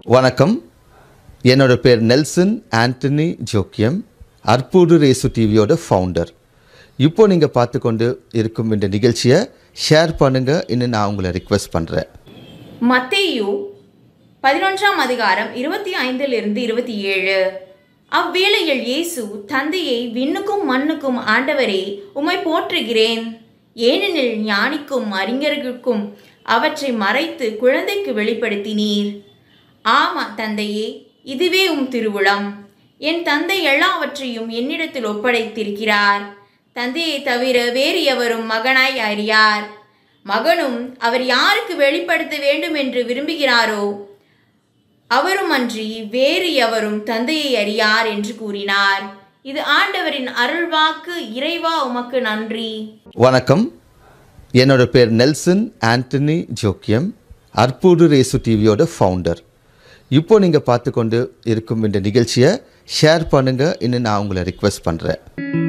வணக்கம் என்னோட பேர் நெல்சன் ஆண்டனி ஜோக்கியம் அற்புடு ரேசு டிவியோட ஃபவுண்டர் இப்போ நீங்கள் பார்த்து கொண்டு இருக்கும் இந்த நிகழ்ச்சியை ஷேர் பண்ணுங்கள் இன்னும் நான் உங்களை ரிக்வெஸ்ட் பண்ணுறேன் மத்தேயு பதினொன்றாம் அதிகாரம் இருபத்தி ஐந்திலிருந்து இருபத்தி ஏழு அவ்வேளையில் இயேசு தந்தையை விண்ணுக்கும் மண்ணுக்கும் ஆண்டவரே உம்மை போற்றுகிறேன் ஏனெனில் ஞானிக்கும் அறிஞர்களுக்கும் அவற்றை மறைத்து குழந்தைக்கு வெளிப்படுத்தினீர் ஆமா தந்தையே இதுவே உம் திருவுளம் என் தந்தை எல்லாவற்றையும் என்னிடத்தில் ஒப்படைத்திருக்கிறார் தந்தையை தவிர வேறு எவரும் மகனாய் அறியார் மகனும் அவர் யாருக்கு வெளிப்படுத்த வேண்டும் என்று விரும்புகிறாரோ அவரும் அன்றி வேறு எவரும் தந்தையை அறியார் என்று கூறினார் இது ஆண்டவரின் அருள்வாக்கு இறைவா உமக்கு நன்றி வணக்கம் என்னோட பேர் நெல்சன் ஆண்டனி ஜோக்கியம் அற்புடு ரேசு டிவியோட ஃபவுண்டர் இப்போ நீங்கள் பார்த்து கொண்டு இருக்கும் இந்த நிகழ்ச்சியை ஷேர் பண்ணுங்கள் இன்னும் நான் உங்களை ரிக்வெஸ்ட் பண்ணுறேன்